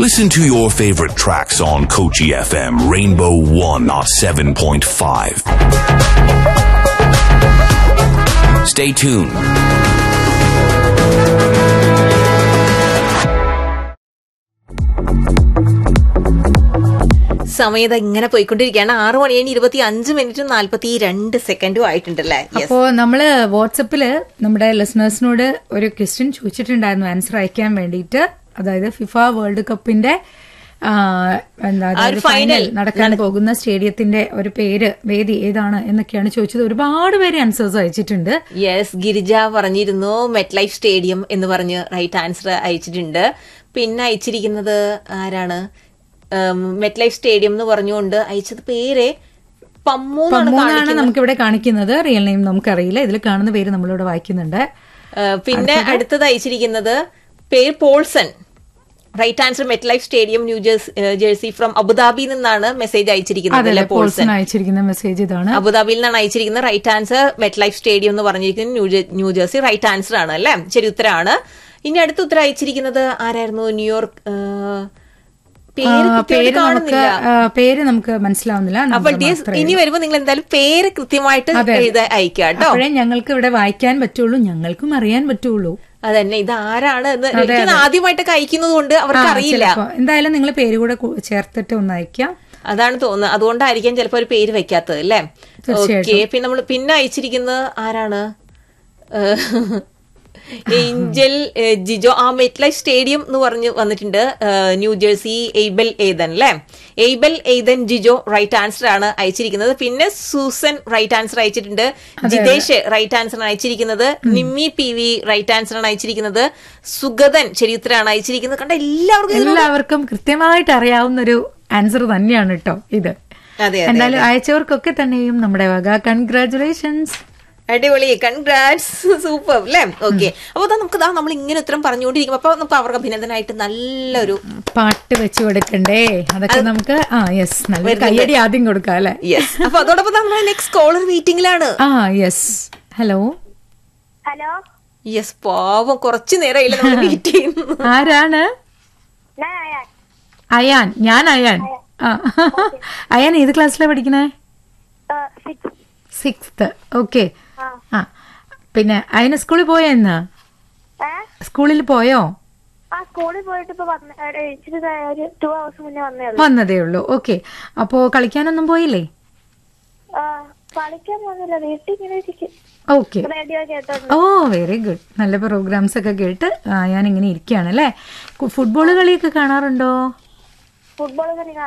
Listen to your favorite tracks on Kochi FM Rainbow 107.5. Stay tuned. സമയത്ത് ഇങ്ങനെ പോയിക്കൊണ്ടിരിക്കുകയാണ് ആറു മണി കഴിഞ്ഞ് ഇരുപത്തി അഞ്ച് മിനിറ്റും നാല്പത്തി രണ്ട് സെക്കൻഡും ആയിട്ടുണ്ടല്ലേ Yes. അപ്പോ നമ്മള് വാട്സപ്പില് നമ്മുടെ ലിസണേഴ്സിനോട് ഒരു ക്വസ്റ്റ്യൻ ചോദിച്ചിട്ടുണ്ടായിരുന്നു ആൻസർ അയക്കാൻ വേണ്ടിയിട്ട് അതായത് ഫിഫ വേൾഡ് കപ്പിന്റെ ആ, എന്താ അതായത് ഫൈനൽ നടക്കാൻ പോകുന്ന സ്റ്റേഡിയത്തിന്റെ ഒരു പേര് വേദി ഏതാണ് എന്നൊക്കെയാണ് ചോദിച്ചത് ഒരുപാട് പേര് ആൻസേഴ്സ് അയച്ചിട്ടുണ്ട് യെസ് ഗിരിജ പറഞ്ഞിരുന്നു മെറ്റ് ലൈഫ് സ്റ്റേഡിയം എന്ന് പറഞ്ഞ് റൈറ്റ് ആൻസർ അയച്ചിട്ടുണ്ട് പിന്നെ അയച്ചിരിക്കുന്നത് ആരാണ് മെറ്റ് ലൈഫ് സ്റ്റേഡിയം എന്ന് പറഞ്ഞുകൊണ്ട് അയച്ചത് പേര് പമ്മു എന്നാണ് പമ്മൂന്നാണ് നമുക്കിവിടെ കാണിക്കുന്നത് റിയൽ നെയിം നമുക്കറിയില്ല ഇതിൽ കാണുന്ന പേര് നമ്മളിവിടെ വായിക്കുന്നുണ്ട് ഏഹ് പിന്നെ അടുത്തത് അയച്ചിരിക്കുന്നത് പേര് Paulson right answer Met Life Stadium New Jersey Jersey from അബുദാബിയിൽ നിന്നാണ് മെസ്സേജ് അയച്ചിരിക്കുന്നത് അതല്ലേ അല്ലേ പോൾസൺ പോൾസൺ അയച്ചിരിക്കുന്ന മെസ്സേജ് ഇതാണ് അബുദാബിയിൽ നിന്നാണ് അയച്ചിരിക്കുന്നത് right answer Met Life Stadium എന്ന് പറഞ്ഞിരിക്കുന്നത് ന്യൂ ജെ- ന്യൂ ജേഴ്സി റൈറ്റ് ആൻസർ ആണ് അല്ലേ ശരി ഉത്തരമാണ് ഇനി അടുത്ത ഉത്തരം അയച്ചിരിക്കുന്നത് ആരായിരുന്നു ന്യൂയോർക്ക് ഏഹ്, പേര് ആ, കൃത്യമായിട്ട് പേര് നമുക്ക് കാണുന്നില്ല ആ, പേര് നമുക്ക് മനസ്സിലാവുന്നില്ല അപ്പൊ number ഡിയസ് മാത്രമേ ഇനി വരുമ്പോ നിങ്ങൾ എന്തായാലും പേര് കൃത്യമായിട്ട് അതെ. എഴുതാൻ അയക്കുക കേട്ടോ അപ്പോഴേ ഞങ്ങൾക്ക് ഇവിടെ വായിക്കാൻ പറ്റുള്ളൂ ഞങ്ങൾക്കും അറിയാൻ പറ്റുള്ളൂ അതന്നെ ഇത് ആരാണ് എന്ന് എനിക്ക് ആദ്യമായിട്ടൊക്കെ അയക്കുന്നത് കൊണ്ട് അവർക്ക് ആ, അറിയില്ല ചിലപ്പോ. എന്തായാലും നിങ്ങൾ പേര് കൂടെ കു- ചേർത്തിട്ട് ഒന്ന് അയക്കാം അതാണ് തോന്നുന്നത് അതുകൊണ്ടായിരിക്കാം ചിലപ്പോ ഒരു പേര് വെക്കാത്തത് അല്ലേ ഓക്കെ പിന്നെ നമ്മൾ പിന്നെ അയച്ചിരിക്കുന്നത് ആരാണ് ഏഹ്, ഏഞ്ചൽ ഏഹ്, ജിജോ ആ മെറ്റ്ലൈഫ് സ്റ്റേഡിയം എന്ന് പറഞ്ഞ് വന്നിട്ടുണ്ട് ഏഹ്, ന്യൂ ജേഴ്സി എയ്ബൽ എയ്തൻ അല്ലേ Abel Ethan Jijo right answer ആണ് അയച്ചിരിക്കുന്നത് പിന്നെ സൂസൻ റൈറ്റ് ആൻസർ അയച്ചിട്ടുണ്ട് ജിതേഷ് റൈറ്റ് ആൻസർ ആണ് അയച്ചിരിക്കുന്നത് Nimmi P V right answer ആണ് അയച്ചിരിക്കുന്നത് സുഗതൻ ശരി ഉത്തരമാണ് അയച്ചിരിക്കുന്നത് കണ്ട എല്ലാവർക്കും ഇതിനോട് എല്ലാവർക്കും കൃത്യമായിട്ട് അറിയാവുന്ന ഒരു ആൻസർ തന്നെയാണ് കേട്ടോ ഇത് അതെ അതെ എന്തായാലും അയച്ചവർക്കൊക്കെ തന്നെയും നമ്മുടെ വക കൺഗ്രാറ്റുലേഷൻസ് അടിപൊളി കൺഗ്രാറ്റ്സ് സൂപ്പർ അല്ലേ ഓക്കെ അപ്പൊ ദാ നമുക്ക് ദാ നമ്മൾ ഇങ്ങനെ ഉത്തരം പറഞ്ഞുകൊണ്ടിരിക്കും അപ്പൊ നമുക്ക് അവർക്ക് അഭിനന്ദനായിട്ട് നല്ലൊരു പാട്ട് വെച്ച് കൊടുക്കണ്ടേ അതൊക്കെ നമുക്ക് ആ യെസ് നല്ല കയ്യടി ആദ്യം കൊടുക്കാം അല്ലെ യെസ് അപ്പൊ അതോടൊപ്പം നമ്മൾ നെക്സ്റ്റ് കോളർ മീറ്റിംഗിലാണ് ആ യെസ് ഹലോ ഹലോ യെസ് പാവം കുറച്ചു നേരമായില്ല നമ്മൾ മീറ്റ് ചെയ്യുന്നു ആരാണ് ഞാൻ അയാൻ അയാൻ ഞാൻ അയാൻ ആ അയാൻ ഏത് ക്ലാസ്സിലാണ് പഠിക്കണേ സിക്സ് സിക്സ്ത് ഓക്കെ ആ. ആ പിന്നെ അയന സ്കൂളിൽ പോയോ ഇന്ന് ഏ സ്കൂളിൽ പോയോ ആ സ്കൂളിൽ പോയിട്ട് ഇപ്പൊ വന്ന ഏ, ഇച്ചിരി ദേ ഒരു ടു ഹവേഴ്സ് മുന്നേ വന്നേ ഉള്ളൂ വന്നതേ ഉള്ളൂ ഓക്കെ അപ്പോ കളിക്കാനൊന്നും പോയില്ലേ ആ, കളിക്കാൻ പോകുന്നില്ല വീട്ടിൽ ഇങ്ങനെ ഇരിക്കും ഓക്കെ റേഡിയോ കേട്ടോണ്ട് ഓ വെരി ഗുഡ് നല്ല പ്രോഗ്രാംസ് ഒക്കെ കേട്ട് ഞാൻ ഇങ്ങനെ ഇരിക്കുകയാണ് അല്ലേ ഫുട്ബോൾ കളിയൊക്കെ കാണാറുണ്ടോ ഫുട്ബോൾ കളി